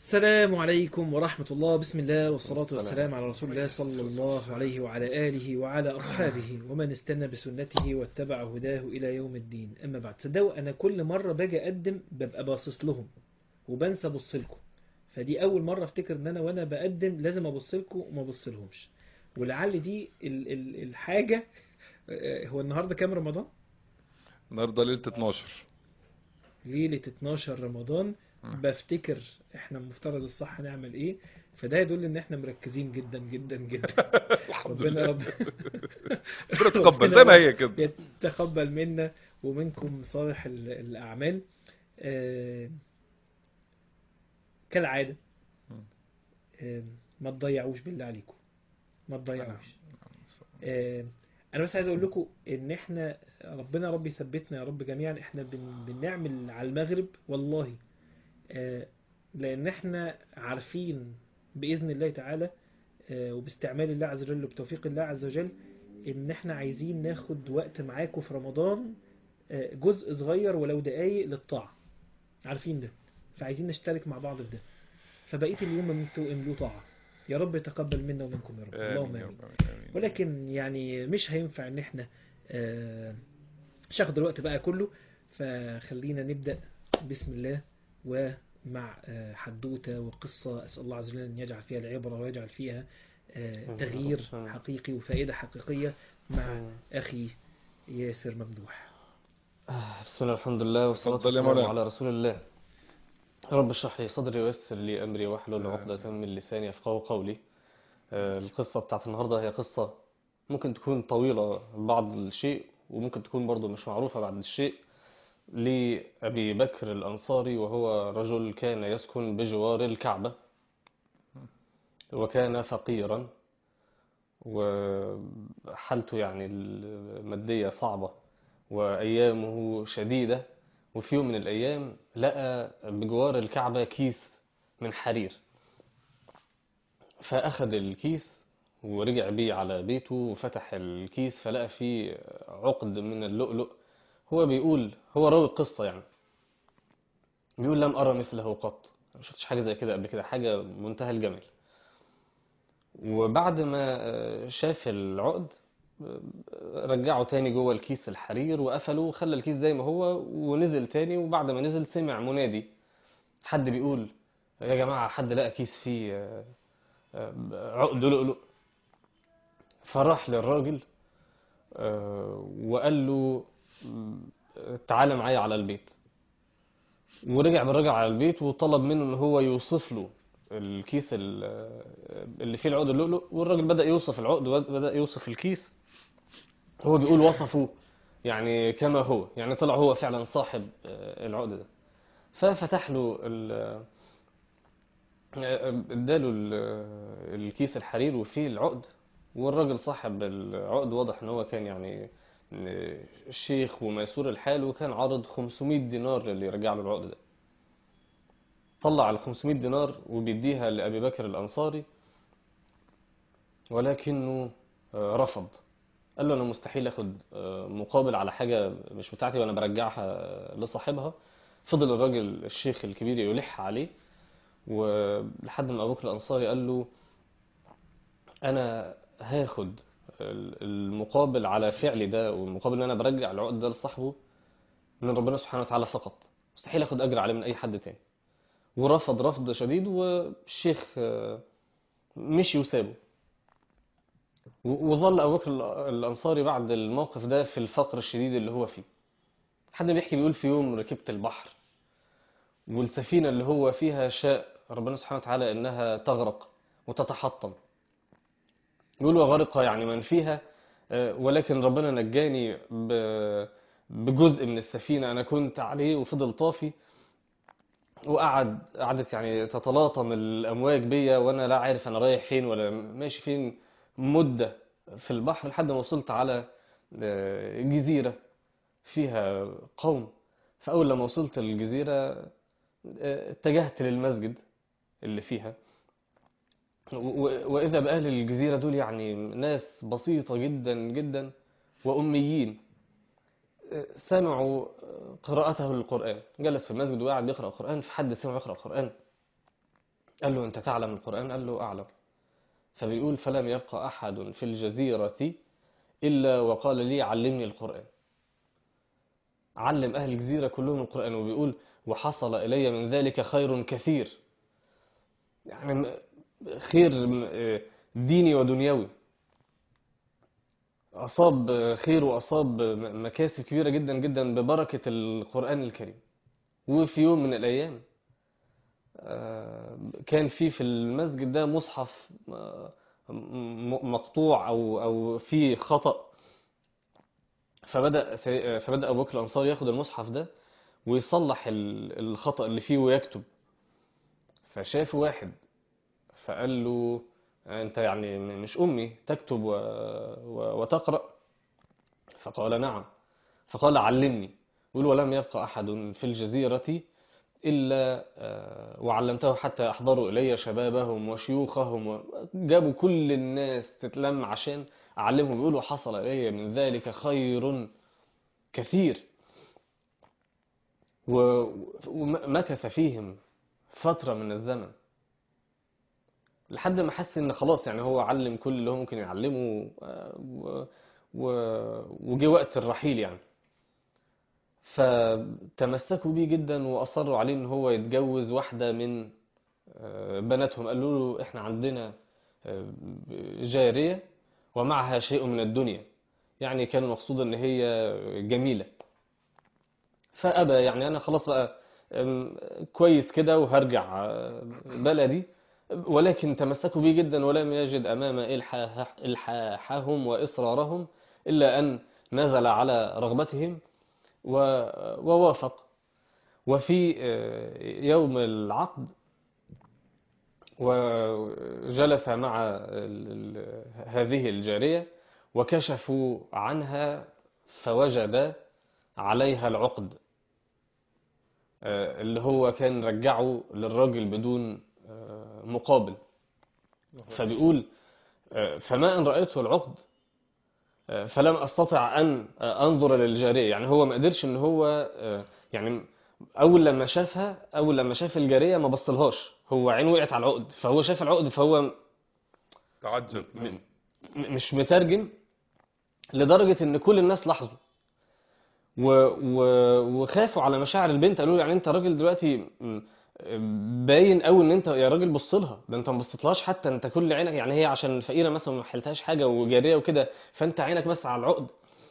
السلام عليكم ورحمة الله بسم الله والصلاة والسلام. والسلام على رسول الله صلى الله عليه وعلى آله وعلى أصحابه ومن استنى بسنته واتبع هداه إلى يوم الدين أما بعد صدقوا أنا كل مرة باجي أقدم ببقى باصص لهم وبنسى أبص لكم فدي أول مرة أفتكر إن أنا وأنا بقدم لازم أبص لكم وما أبص لهمش ولعل دي ال ال الحاجة آه، هو النهاردة كام رمضان؟ النهارده ليلة 12 ليلة 12 رمضان مم. بفتكر احنا المفترض الصح نعمل ايه فده يدل ان احنا مركزين جدا جدا جدا الحمد ربنا لله رب ربنا تقبل زي ما هي كده يتقبل منا ومنكم صالح ال- الاعمال آه، كالعادة مم. آه، ما تضيعوش بالله عليكم ما تضيعوش آه، انا بس عايز اقول لكم ان احنا ربنا رب يثبتنا يا رب جميعا احنا بن بنعمل على المغرب والله آه، لان احنا عارفين باذن الله تعالى آه، وباستعمال الله عز وجل وبتوفيق الله عز وجل ان احنا عايزين ناخد وقت معاكم في رمضان آه، جزء صغير ولو دقايق للطاعة عارفين ده فعايزين نشترك مع بعض في ده فبقية اليوم انتوا املوه طاعة يا رب يتقبل منا ومنكم يا رب اللهم آمين يا امين رب آمين. ولكن يعني مش هينفع ان احنا آه، مش هاخد الوقت بقى كله فخلينا نبدأ بسم الله ومع آه، حدوتة وقصة أسأل الله عز وجل أن يجعل فيها العبرة ويجعل فيها آه، تغيير حقيقي وفائدة حقيقية مع أخي ياسر ممدوح آه، بسم الله الحمد لله والصلاة اتفضل يا والسلام مولانا. على رسول الله رب اشرح لي صدري ويسر لي أمري واحلل آمين. عقدة من لساني يفقهوا قولي آه، القصة بتاعت النهاردة هي قصة ممكن تكون طويلة بعض الشيء وممكن تكون برضو مش معروفة بعض الشيء لأبي بكر الأنصاري وهو رجل كان يسكن بجوار الكعبة وكان فقيرا وحالته يعني المادية صعبة وأيامه شديدة وفي يوم من الأيام لقى بجوار الكعبة كيس من حرير فأخذ الكيس ورجع بيه على بيته وفتح الكيس فلقى فيه عقد من اللؤلؤ هو بيقول هو راوي القصة يعني بيقول لم أرى مثله قط ما شفتش حاجة زي كده قبل كده حاجة منتهى الجمال وبعد ما آه، شاف العقد آه، رجعه تاني جوه الكيس الحرير وقفله وخلى الكيس زي ما هو ونزل تاني وبعد ما نزل سمع منادي حد بيقول يا جماعة حد لقى كيس فيه آه، آه، عقد لؤلؤ فراح للراجل آه، وقال له م، تعالى معايا على البيت ورجع بالراجل على البيت وطلب منه ان هو يوصف له الكيس ال- اللي فيه العقد اللؤلؤ والراجل بدأ يوصف العقد وبدأ يوصف الكيس هو بيقول وصفه يعني كما هو يعني طلع هو فعلا صاحب آه، العقد ده ففتح له ال- آه، اداله ال- الكيس الحرير وفيه العقد والراجل صاحب العقد واضح ان هو كان يعني آه، شيخ وميسور الحال وكان عارض 500 دينار للي يرجع له العقد ده طلع ال 500 دينار وبيديها لأبي بكر الأنصاري ولكنه آه، رفض قال له أنا مستحيل أخد آه، مقابل على حاجة مش بتاعتي وأنا برجعها آه، لصاحبها فضل الراجل الشيخ الكبير يلح عليه ولحد ما أبو بكر الأنصاري قال له أنا هاخد ال- المقابل على فعلي ده والمقابل ان انا برجع العقد ده لصاحبه من ربنا سبحانه وتعالى فقط مستحيل اخد اجر عليه من اي حد تاني ورفض رفض شديد والشيخ آه، مشي وسابه و- وظل ابو بكر الأ- الانصاري بعد الموقف ده في الفقر الشديد اللي هو فيه حد بيحكي بيقول في يوم ركبت البحر والسفينة اللي هو فيها شاء ربنا سبحانه وتعالى انها تغرق وتتحطم يقول وغرق يعني من فيها آه، ولكن ربنا نجاني ب- بجزء من السفينة أنا كنت عليه وفضل طافي وقعد قعدت يعني تتلاطم الأمواج بيا وأنا لا عارف أنا رايح فين ولا ماشي فين مدة في البحر لحد ما وصلت على آه، جزيرة فيها قوم فأول لما وصلت الجزيرة آه، اتجهت للمسجد اللي فيها و- وإذا بأهل الجزيرة دول يعني ناس بسيطة جدا جدا وأميين سمعوا قراءته للقرآن جلس في المسجد وقعد يقرأ القرآن في حد سمع يقرأ القرآن قال له أنت تعلم القرآن قال له أعلم فبيقول فلم يبقى أحد في الجزيرة إلا وقال لي علمني القرآن علم أهل الجزيرة كلهم القرآن وبيقول وحصل إلي من ذلك خير كثير يعني م- خير م- آه، ديني ودنيوي أصاب آه، خير وأصاب م- مكاسب كبيرة جدا جدا ببركة القرآن الكريم وفي يوم من الأيام آه، كان في في المسجد ده مصحف آه، م- مقطوع أو أو فيه خطأ فبدأ سي- فبدأ أبو بكر الأنصاري ياخد المصحف ده ويصلح ال- الخطأ اللي فيه ويكتب فشاف واحد فقال له أنت يعني م- مش أمي تكتب و... و... وتقرأ فقال نعم فقال علمني يقول ولم يبقى أحد في الجزيرة إلا آه، وعلمته حتى أحضروا إلي شبابهم وشيوخهم و- جابوا كل الناس تتلم عشان أعلمهم بيقولوا حصل إلي من ذلك خير كثير و- ومكث فيهم فترة من الزمن لحد ما حس ان خلاص يعني هو علم كل اللي هو ممكن يعلمه آه، و- و- وجه وقت الرحيل يعني فتمسكوا بيه جدا واصروا عليه ان هو يتجوز واحدة من آه، بناتهم قالوا له احنا عندنا آه، جارية ومعها شيء من الدنيا يعني كان المقصود ان هي جميلة فأبى يعني أنا خلاص بقى أم، كويس كده وهرجع أه، بلدي ولكن تمسكوا بيه جدا ولم يجد أمام إلحاح- إلحاحهم وإصرارهم إلا أن نزل على رغبتهم و- ووافق وفي أه، يوم العقد وجلس مع ال- ال- هذه الجارية وكشفوا عنها فوجد عليها العقد آه، اللي هو كان رجعه للراجل بدون آه، مقابل فبيقول آه، فما إن رأيت العقد آه، فلم أستطع أن آه، أنظر للجارية يعني هو ما قدرش إن هو آه، يعني أول لما شافها أول لما شاف الجارية ما بصلهاش هو عينه وقعت على العقد فهو شاف العقد فهو تعجب م- م- مش مترجم لدرجة ان كل الناس لاحظوا و... و... وخافوا على مشاعر البنت قالوا له يعني انت راجل دلوقتي م- باين قوي ان انت يا راجل بص لها ده انت ما بصيتلهاش حتى انت كل عينك يعني هي عشان فقيره مثلا ما حلتهاش حاجه وجاريه وكده فانت عينك بس على العقد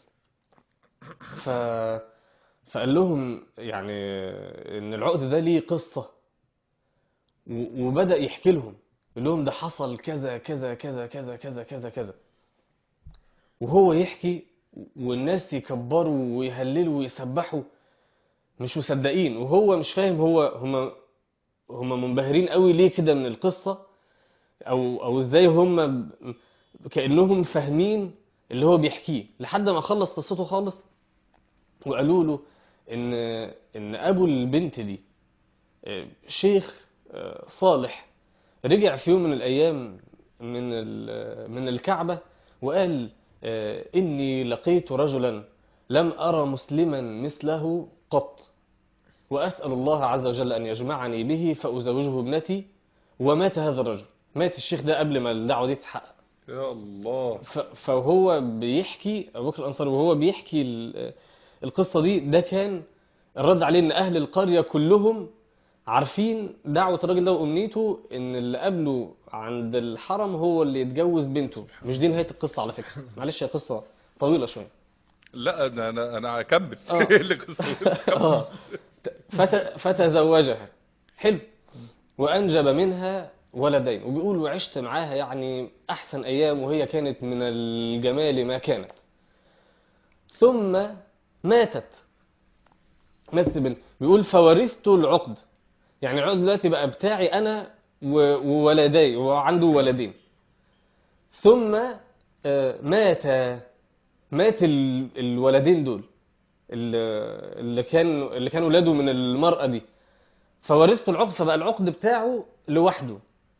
ف فقال لهم يعني ان العقد ده ليه قصه و- وبدأ يحكي لهم يقول لهم ده حصل كذا كذا كذا كذا كذا كذا كذا وهو يحكي والناس يكبروا ويهللوا ويسبحوا مش مصدقين وهو مش فاهم هو هم هم منبهرين قوي ليه كده من القصة او او ازاي هم ب- كأنهم فاهمين اللي هو بيحكيه لحد ما خلص قصته خالص وقالوا له ان ان ابو البنت دي آه، شيخ آه، صالح رجع في يوم من الأيام من ال- من الكعبة وقال آه، إني لقيت رجلا لم أرى مسلما مثله قط وأسأل الله عز وجل أن يجمعني به فأزوجه ابنتي ومات هذا الرجل مات الشيخ ده قبل ما الدعوة دي تتحقق يا الله ف- فهو بيحكي أبو بكر الأنصاري وهو بيحكي ال- القصة دي ده كان الرد عليه إن أهل القرية كلهم عارفين دعوة الراجل ده وأمنيته إن اللي قبله عند الحرم هو اللي يتجوز بنته مش دي نهاية القصة على فكرة معلش هي قصة طويلة شوية لا انا انا انا هكمل آه. اللي قصته آه. فت... فتزوجها حلو وأنجب منها ولدين وبيقول وعشت معاها يعني أحسن أيام وهي كانت من الجمال ما كانت ثم ماتت ماتت البنت بيقول فورثت العقد يعني العقد دلوقتي بقى بتاعي أنا و- وولدي وعنده ولدين ثم آه، مات مات ال- الولدين دول اللي اللي كان اللي كانوا ولاده من المرأة دي فورثت العقد فبقى العقد بتاعه لوحده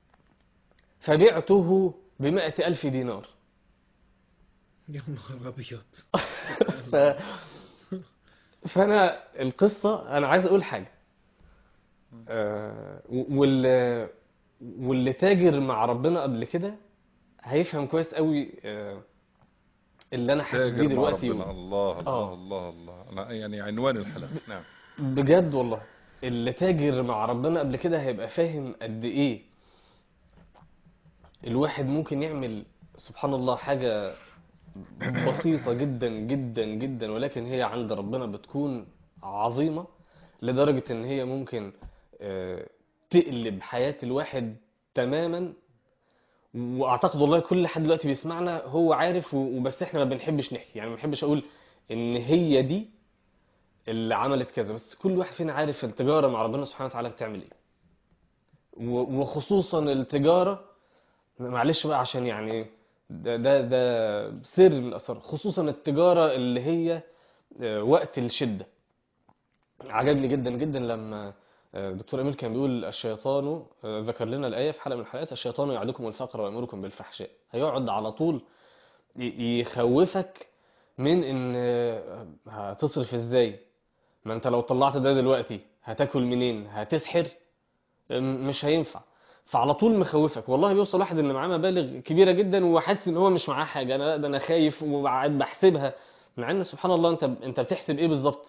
فبعته بمائة ألف دينار يا نهار ابيض ف... فأنا القصة أنا عايز أقول حاجة آه، وال... واللي تاجر مع ربنا قبل كده هيفهم كويس قوي آه، اللي انا حاسس تاجر بيه مع دلوقتي ربنا الله آه. الله الله الله انا يعني عنوان الحلقه نعم بجد والله اللي تاجر مع ربنا قبل كده هيبقى فاهم قد ايه الواحد ممكن يعمل سبحان الله حاجة بسيطة جدا جدا جدا ولكن هي عند ربنا بتكون عظيمة لدرجة ان هي ممكن آه، تقلب حياة الواحد تماما واعتقد والله كل حد دلوقتي بيسمعنا هو عارف و- وبس احنا ما بنحبش نحكي يعني ما بنحبش اقول ان هي دي اللي عملت كذا بس كل واحد فينا عارف التجارة مع ربنا سبحانه وتعالى بتعمل ايه و- وخصوصا التجارة معلش بقى عشان يعني ده ده ده سر من الأسرار خصوصا التجارة اللي هي آه، وقت الشدة عجبني جدا جدا لما آه، دكتور أمير كان بيقول الشيطان آه، ذكر لنا الآية في حلقة من الحلقات الشيطان يعدكم الفقر ويأمركم بالفحشاء هيقعد على طول ي- يخوفك من ان آه، هتصرف ازاي ما انت لو طلعت ده دلوقتي هتاكل منين هتسحر م- مش هينفع فعلى طول مخوفك والله بيوصل واحد ان معاه مبالغ كبيره جدا وحاسس ان هو مش معاه حاجه انا ده انا خايف وقاعد بحسبها مع ان سبحان الله انت انت بتحسب ايه بالظبط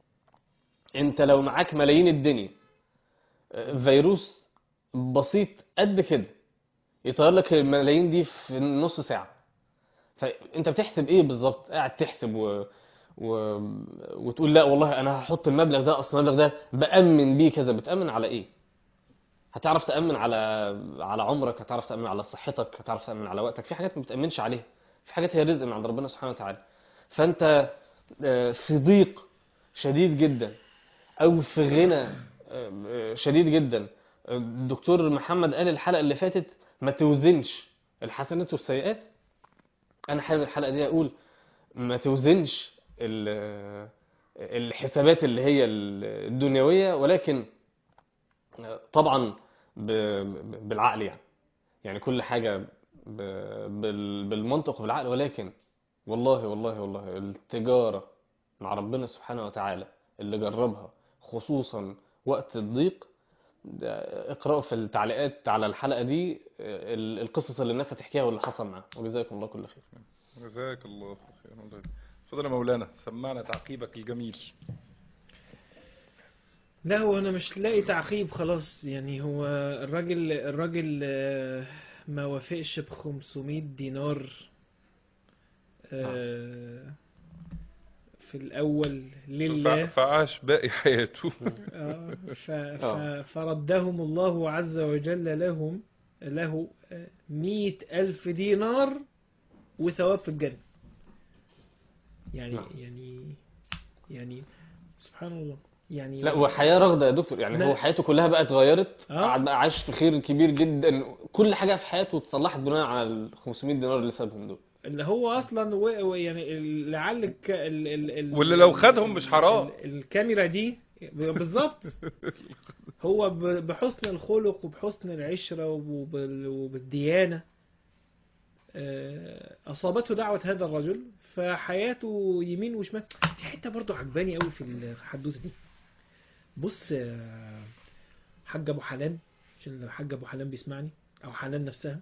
انت لو معاك ملايين الدنيا آه، فيروس بسيط قد كده يطير لك الملايين دي في نص ساعه فانت بتحسب ايه بالظبط قاعد تحسب و... و... وتقول لا والله انا هحط المبلغ ده اصلا المبلغ ده بامن بيه كذا بتامن على ايه هتعرف تامن على على عمرك هتعرف تامن على صحتك هتعرف تامن على وقتك في حاجات ما بتامنش عليها في حاجات هي رزق من عند ربنا سبحانه وتعالى فانت آه، في ضيق شديد جدا او في غنى آه، شديد جدا الدكتور محمد قال الحلقه اللي فاتت ما توزنش الحسنات والسيئات انا حابب الحلقه دي اقول ما توزنش ال- الحسابات اللي هي الدنيويه ولكن طبعا ب- بالعقل يعني يعني كل حاجه ب- بال- بالمنطق وبالعقل ولكن والله والله والله التجاره مع ربنا سبحانه وتعالى اللي جربها خصوصا وقت الضيق ده اقرأوا في التعليقات على الحلقة دي ال- القصص اللي الناس هتحكيها واللي حصل معاها وجزاكم الله كل خير جزاك الله خير تفضل يا مولانا سمعنا تعقيبك الجميل لا هو انا مش لاقي تعقيب خلاص يعني هو الراجل الراجل آه، ما وافقش ب 500 دينار آه، في الاول لله ف- فعاش باقي حياته آه، ف- آه. ف- فردهم الله عز وجل لهم له آه، مئة ألف دينار وثواب في الجنة يعني نعم. يعني يعني سبحان الله يعني لا وحياة رغدة يا دكتور يعني لا. هو حياته كلها بقى اتغيرت آه. قعد بقى عاش في خير كبير جدا كل حاجة في حياته اتصلحت بناء على ال 500 دينار اللي سابهم دول اللي هو اصلا و... و- يعني ال- لعل الك... ال... ال... ال... واللي لو خدهم مش حرام. ال... الكاميرا دي بالظبط هو ب... بحسن الخلق وبحسن العشرة وبال... وبالديانة آه، أصابته دعوة هذا الرجل فحياته يمين وشمال في حتة برضو عجباني قوي في الحدوتة دي بص آه، حاج أبو حنان عشان لو حاج أبو حنان بيسمعني أو حنان نفسها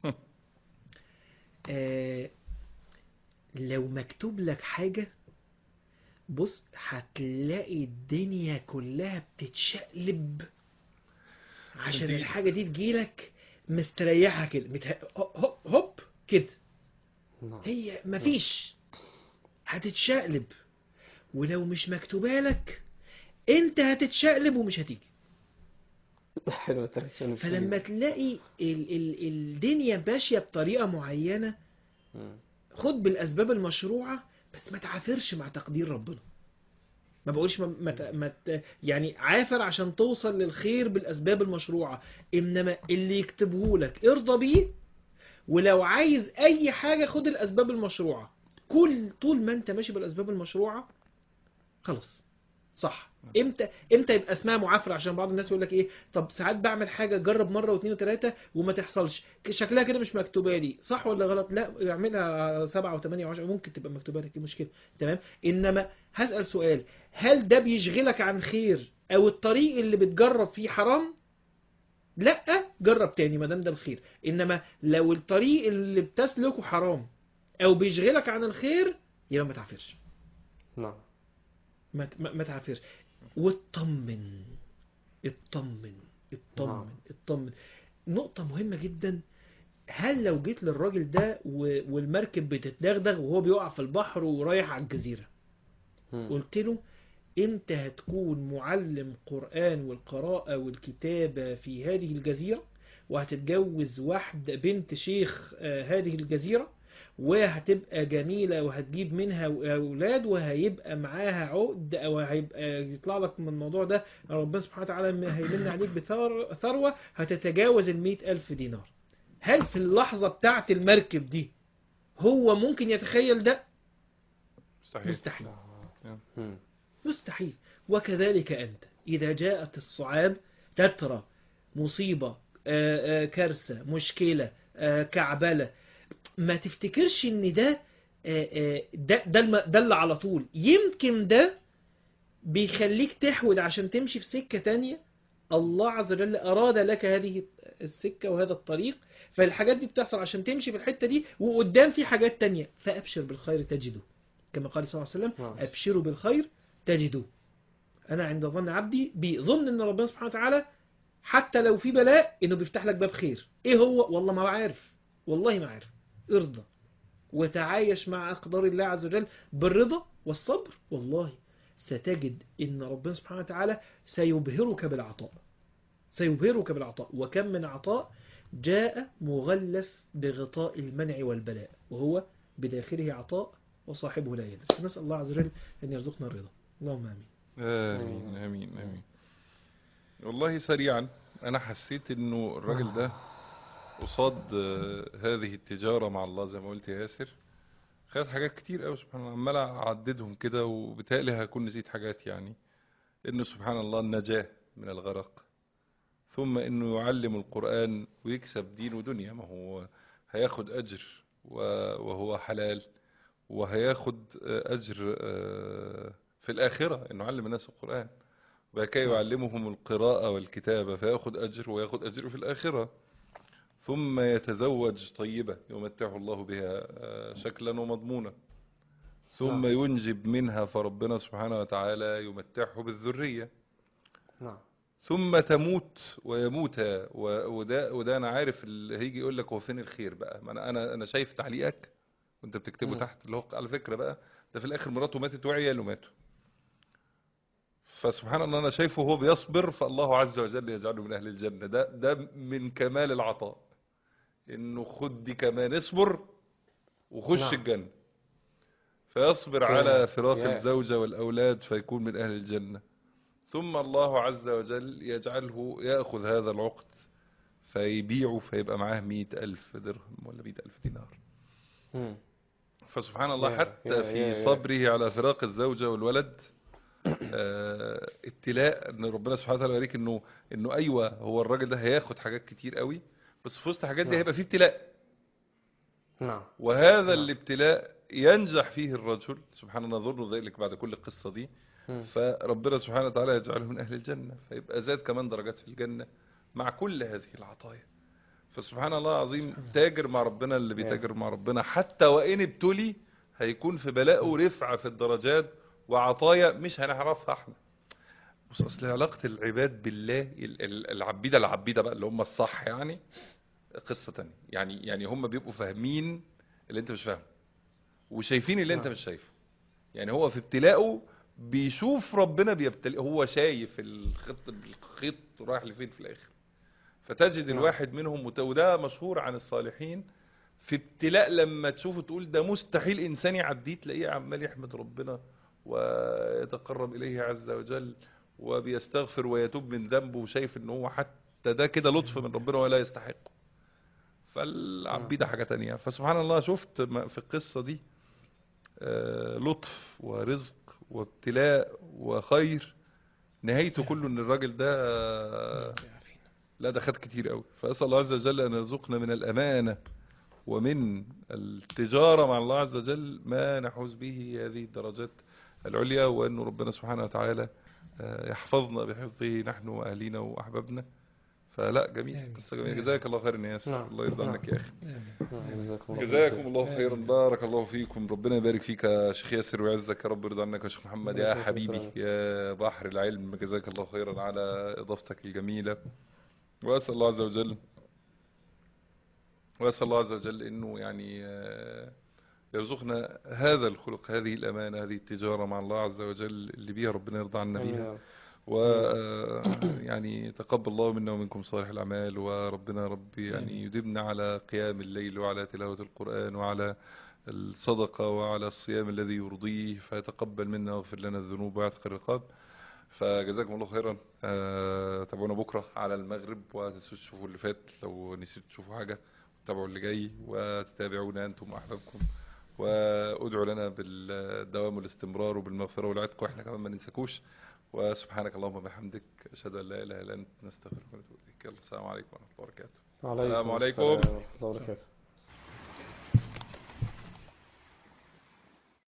آه، لو مكتوب لك حاجة بص هتلاقي الدنيا كلها بتتشقلب عشان دي- الحاجة دي تجيلك مستريحة كده متها... هوب هوب كده نعم. هي مفيش هتتشقلب ولو مش مكتوبة لك انت هتتشقلب ومش هتيجي حلوة التركيبة فلما تلاقي ال ال الدنيا ماشية بطريقة معينة مم. خد بالاسباب المشروعه بس ما تعافرش مع تقدير ربنا ما بقولش ما ما ت- ما ت- يعني عافر عشان توصل للخير بالاسباب المشروعه انما اللي يكتبه لك ارضى بيه ولو عايز اي حاجه خد الاسباب المشروعه كل طول ما انت ماشي بالاسباب المشروعه خلاص صح امتى امتى يبقى اسمها معافره عشان بعض الناس يقول لك ايه طب ساعات بعمل حاجه جرب مره واثنين وثلاثه وما تحصلش شكلها كده مش مكتوبه لي صح ولا غلط لا اعملها سبعة وثمانية وعشرة ممكن تبقى مكتوبه لك ايه مشكله تمام انما هسأل سؤال هل ده بيشغلك عن خير او الطريق اللي بتجرب فيه حرام لا جرب تاني ما دام ده الخير انما لو الطريق اللي بتسلكه حرام او بيشغلك عن الخير يبقى ما تعافرش نعم ما ما ما تعافرش واطمن اطمن اطمن نعم. اطمن نقطة مهمة جدا هل لو جيت للراجل ده و- والمركب بتتدغدغ وهو بيقع في البحر ورايح على الجزيرة مم. قلت له انت هتكون معلم قرآن والقراءة والكتابة في هذه الجزيرة وهتتجوز واحدة بنت شيخ آه، هذه الجزيرة وهتبقى جميلة وهتجيب منها أولاد وهيبقى معاها عقد أو هيبقى يطلع لك من الموضوع ده ربنا سبحانه وتعالى هيمن عليك بثروة هتتجاوز المئة ألف دينار هل في اللحظة بتاعت المركب دي هو ممكن يتخيل ده؟ مستحيل مستحيل مم. مستحيل وكذلك أنت إذا جاءت الصعاب تترى مصيبة آه، آه، كارثة مشكلة آه، كعبلة ما تفتكرش ان ده آه، آه، ده ده, الم- ده اللي على طول يمكن ده بيخليك تحود عشان تمشي في سكة تانية الله عز وجل أراد لك هذه السكة وهذا الطريق فالحاجات دي بتحصل عشان تمشي في الحتة دي وقدام في حاجات تانية فأبشر بالخير تجده كما قال صلى الله عليه وسلم نعم. أبشروا بالخير تجدوه أنا عند ظن عبدي بي ظن أن ربنا سبحانه وتعالى حتى لو في بلاء إنه بيفتح لك باب خير إيه هو والله ما عارف والله ما عارف ارضى وتعايش مع أقدار الله عز وجل بالرضا والصبر والله ستجد إن ربنا سبحانه وتعالى سيبهرك بالعطاء سيبهرك بالعطاء وكم من عطاء جاء مغلف بغطاء المنع والبلاء وهو بداخله عطاء وصاحبه لا يدري نسأل الله عز وجل أن يرزقنا الرضا اللهم آمين آمين آمين آمين والله سريعا أنا حسيت إنه الراجل ده قصاد آه، هذه التجارة مع الله زي ما قلت يا ياسر خد حاجات كتير قوي سبحان الله عمال أعددهم كده وبالتالي هكون نسيت حاجات يعني إنه سبحان الله النجاة من الغرق ثم إنه يعلم القرآن ويكسب دين ودنيا ما هو هياخد أجر و- وهو حلال وهياخد آه، أجر آه، في الآخرة إنه علم الناس القرآن وكي يعلمهم القراءة والكتابة فياخد أجر وياخد أجر في الآخرة ثم يتزوج طيبة يمتعه الله بها آه، شكلا ومضمونا ثم نعم. ينجب منها فربنا سبحانه وتعالى يمتعه بالذرية نعم ثم تموت ويموت و- وده وده انا عارف اللي هيجي يقول لك هو فين الخير بقى ما انا انا انا شايف تعليقك وانت بتكتبه مم. تحت اللي هو على فكره بقى ده في الاخر مراته ماتت وعياله ماتوا فسبحان الله انا شايفه هو بيصبر فالله عز وجل يجعله من اهل الجنه ده ده من كمال العطاء انه خد دي كمان اصبر وخش نعم. الجنه فيصبر يا- على فراق يا. الزوجه والاولاد فيكون من اهل الجنه ثم الله عز وجل يجعله يأخذ هذا العقد فيبيعه فيبقى معاه مئة ألف درهم ولا مئة ألف دينار مم. فسبحان الله يا- حتى يا- في يا- يا. صبره على فراق الزوجة والولد آه، ابتلاء ان ربنا سبحانه وتعالى يوريك انه انه ايوه هو الراجل ده هياخد حاجات كتير قوي بس في وسط الحاجات دي نعم. هيبقى فيه ابتلاء نعم وهذا نعم. الابتلاء ينجح فيه الرجل سبحان الله نظن ذلك بعد كل القصة دي مم. فربنا سبحانه وتعالى يجعله من أهل الجنة فيبقى زاد كمان درجات في الجنة مع كل هذه العطايا فسبحان الله العظيم تاجر مع ربنا اللي بيتاجر مع ربنا حتى وإن ابتلي هيكون في بلاءه رفعة في الدرجات وعطايا مش هنعرفها احنا بص أصل علاقة العباد بالله ال- ال- العبيدة العبيدة بقى اللي هم الصح يعني قصة تانية يعني يعني هم بيبقوا فاهمين اللي انت مش فاهمه وشايفين اللي انت نعم. مش شايفه يعني هو في ابتلاءه بيشوف ربنا بيبتلئ هو شايف الخط الخيط رايح لفين في الاخر فتجد نعم. الواحد منهم مت- وده مشهور عن الصالحين في ابتلاء لما تشوفه تقول ده مستحيل انسان يعديه تلاقيه عمال يحمد ربنا ويتقرب اليه عز وجل وبيستغفر ويتوب من ذنبه وشايف ان هو حتى ده كده لطف من ربنا ولا يستحقه فالعبيدة حاجة تانية فسبحان الله شفت ما- في القصة دي آه، لطف ورزق وابتلاء وخير نهايته كله ان الراجل ده آه، لا ده خد كتير قوي فاسال الله عز وجل ان يرزقنا من الامانه ومن التجاره مع الله عز وجل ما نحوز به هذه الدرجات العليا وان ربنا سبحانه وتعالى آه، يحفظنا بحفظه نحن واهلينا واحبابنا فلا جميل آمين. قصة جميلة آمين. جزاك الله خير يا ياسر نعم. الله يرضى نعم. عنك يا أخي آمين. نعم، جزاكم الله جزاكم خير. الله خيرا بارك الله فيكم ربنا يبارك فيك يا شيخ ياسر ويعزك يا رب يرضى عنك يا شيخ محمد يا جزاك الله حبيبي خيرا. يا بحر العلم جزاك الله خيرا على إضافتك الجميلة وأسأل الله عز وجل وأسأل الله عز وجل أنه يعني آه، يرزقنا هذا الخلق هذه الأمانة هذه التجارة مع الله عز وجل اللي بيها ربنا يرضى عنا آمين بيها يا رب. و يعني تقبل الله منا ومنكم صالح الأعمال وربنا رب يعني يدبنا على قيام الليل وعلى تلاوة القرآن وعلى الصدقة وعلى الصيام الذي يرضيه فيتقبل منا ويغفر لنا الذنوب ويعتق الرقاب فجزاكم الله خيرا آه، تابعونا بكرة على المغرب وتنسوش تشوفوا اللي فات لو نسيت تشوفوا حاجة تابعوا اللي جاي وتتابعونا أنتم وأحبابكم وادعوا لنا بالدوام والاستمرار وبالمغفرة والعتق وإحنا كمان ما ننساكوش وسبحانك اللهم وبحمدك أشهد أن لا إله إلا أنت نستغفرك ونتوب إليك يلا السلام عليكم ورحمة الله وبركاته وعليكم السلام عليكم. السلام ورحمة الله وبركاته